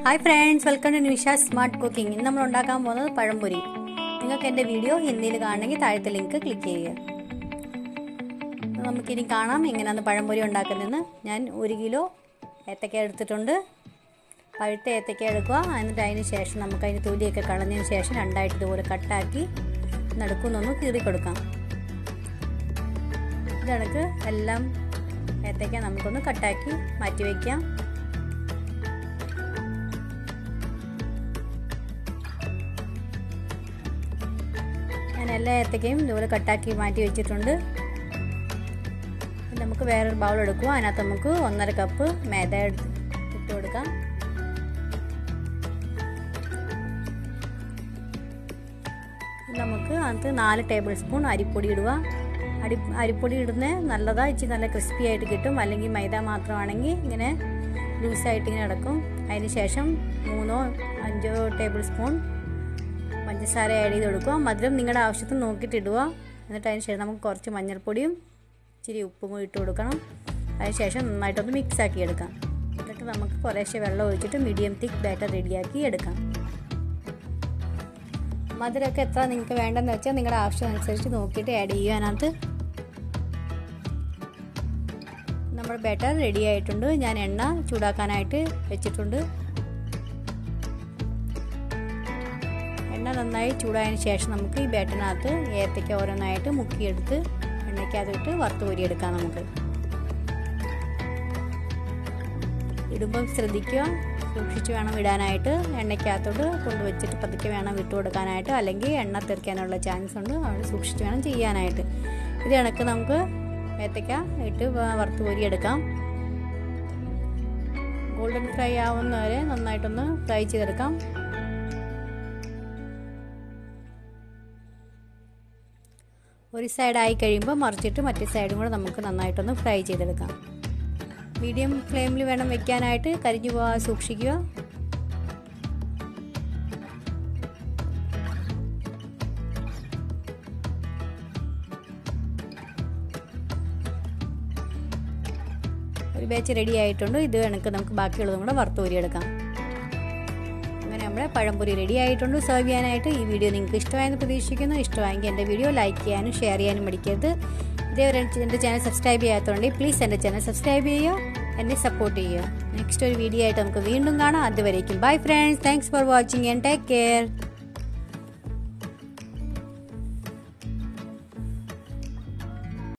hi friends welcome to Nisha smart cooking ഇന്ന് നമ്മൾ ഉണ്ടാക്കാൻ പോകുന്നത് പഴംപൊരി നിങ്ങൾക്ക് എൻ്റെ വീഡിയോ ഹിന്ദിയിൽ കാണണമെങ്കിൽ താഴത്തെ ലിങ്ക് ക്ലിക്ക് ചെയ്യുക നമുക്കിനി കാണാം എങ്ങനെയാണ് പഴംപൊരി ഉണ്ടാക്കുന്നതെന്ന് ഞാൻ ഒരു കിലോ ഏത്തക്ക എടുത്തിട്ടുണ്ട് പഴുത്ത ഏത്തക്ക എടുക്കുക എന്നിട്ട് അതിന് ശേഷം നമുക്ക് അതിന് തൊലിയൊക്കെ കളഞ്ഞതിന് ശേഷം രണ്ടായിട്ട് ഇതുപോലെ കട്ടാക്കി നടുക്കുന്നൊന്ന് കീറി കൊടുക്കാം ഇതണക്ക് എല്ലാം ഏത്തക്ക നമുക്കൊന്ന് കട്ടാക്കി മാറ്റി വയ്ക്കാം ഞാൻ എല്ലാ ഏത്തക്കയും ഇതുപോലെ കട്ടാക്കി മാറ്റി വെച്ചിട്ടുണ്ട് നമുക്ക് വേറൊരു ബൗൾ എടുക്കുക അതിനകത്ത് നമുക്ക് ഒന്നര കപ്പ് മേദ എടുത്ത് ഇട്ട് കൊടുക്കാം നമുക്ക് അതിനകത്ത് നാല് ടേബിൾ സ്പൂൺ അരിപ്പൊടി ഇടുക അരി അരിപ്പൊടി ഇടുന്നത് നല്ലതാ ഇച്ചിരി നല്ല ക്രിസ്പി ആയിട്ട് കിട്ടും അല്ലെങ്കിൽ മൈദ മാത്രമാണെങ്കിൽ ഇങ്ങനെ ലൂസായിട്ട് ഇങ്ങനെ കിടക്കും അതിന് ശേഷം മൂന്നോ അഞ്ചോ ടേബിൾ സ്പൂൺ പഞ്ചസാര ആഡ് ചെയ്ത് കൊടുക്കുക മധുരം നിങ്ങളുടെ ആവശ്യത്തിന് നോക്കിയിട്ട് ഇടുക എന്നിട്ട് അതിന് ശേഷം നമുക്ക് കുറച്ച് മഞ്ഞൾപ്പൊടിയും ഇച്ചിരി ഉപ്പും കൂടി ഇട്ട് കൊടുക്കണം അതിന് ശേഷം നന്നായിട്ടൊന്ന് മിക്സ് ആക്കി എടുക്കാം എന്നിട്ട് നമുക്ക് കുറേശ്ശെ വെള്ളം ഒഴിച്ചിട്ട് മീഡിയം തിക്ക് ബാറ്റർ റെഡിയാക്കി എടുക്കാം മധുരമൊക്കെ എത്ര നിങ്ങൾക്ക് വേണ്ടെന്ന് വെച്ചാൽ നിങ്ങളുടെ ആവശ്യം അനുസരിച്ച് നോക്കിയിട്ട് ആഡ് ചെയ്യുക അതിനകത്ത് നമ്മുടെ ബാറ്റർ റെഡി ആയിട്ടുണ്ട് ഞാൻ എണ്ണ ചൂടാക്കാനായിട്ട് വെച്ചിട്ടുണ്ട് എണ്ണ നന്നായി ചൂടായതിന് ശേഷം നമുക്ക് ഈ ബാറ്ററിനകത്ത് ഏത്തയ്ക്ക ഓരോന്നായിട്ട് മുക്കിയെടുത്ത് എണ്ണയ്ക്കകത്തിട്ട് വറുത്ത് കോരിയെടുക്കാം നമുക്ക് ഇടുമ്പം ശ്രദ്ധിക്കുക സൂക്ഷിച്ച് വേണം ഇടാനായിട്ട് എണ്ണയ്ക്കകത്തോട്ട് കൊണ്ടുവച്ചിട്ട് പതുക്കെ വേണം വിട്ടു കൊടുക്കാനായിട്ട് അല്ലെങ്കിൽ എണ്ണ തെറിക്കാനുള്ള ചാൻസ് ഉണ്ട് അതുകൊണ്ട് സൂക്ഷിച്ച് വേണം ചെയ്യാനായിട്ട് ഇത് കണക്ക് നമുക്ക് ഏത്തയ്ക്ക ഇട്ട് വറുത്ത് കോരിയെടുക്കാം ഗോൾഡൻ ഫ്രൈ ആവുന്നവരെ നന്നായിട്ടൊന്ന് ഫ്രൈ ചെയ്തെടുക്കാം ഒരു സൈഡായി കഴിയുമ്പോൾ മറിച്ചിട്ട് മറ്റേ സൈഡും കൂടെ നമുക്ക് നന്നായിട്ടൊന്ന് ഫ്രൈ ചെയ്തെടുക്കാം മീഡിയം ഫ്ലെയിമിൽ വേണം വെക്കാനായിട്ട് കരിഞ്ഞു പോകാൻ സൂക്ഷിക്കുക ഒരു ബാച്ച് റെഡി ആയിട്ടുണ്ട് ഇത് കണക്ക് നമുക്ക് ബാക്കിയുള്ളതും കൂടെ വറുത്ത് ഊരിയെടുക്കാം അങ്ങനെ നമ്മുടെ പഴംപൊരി റെഡി ആയിട്ടുണ്ട് സെർവ് ചെയ്യാനായിട്ട് ഈ വീഡിയോ നിങ്ങൾക്ക് ഇഷ്ടമായെന്ന് പ്രതീക്ഷിക്കുന്നു ഇഷ്ടമായെങ്കിൽ എൻ്റെ വീഡിയോ ലൈക്ക് ചെയ്യാനും ഷെയർ ചെയ്യാനും മടിക്കരുത് ഇതേവരെ എൻ്റെ ചാനൽ സബ്സ്ക്രൈബ് ചെയ്യാത്തതുകൊണ്ട് പ്ലീസ് എൻ്റെ ചാനൽ സബ്സ്ക്രൈബ് ചെയ്യുക എന്നെ സപ്പോർട്ട് ചെയ്യുക നെക്സ്റ്റ് ഒരു വീഡിയോ ആയിട്ട് നമുക്ക് വീണ്ടും കാണാം അതുവരേക്കും bye friends thanks for watching and take care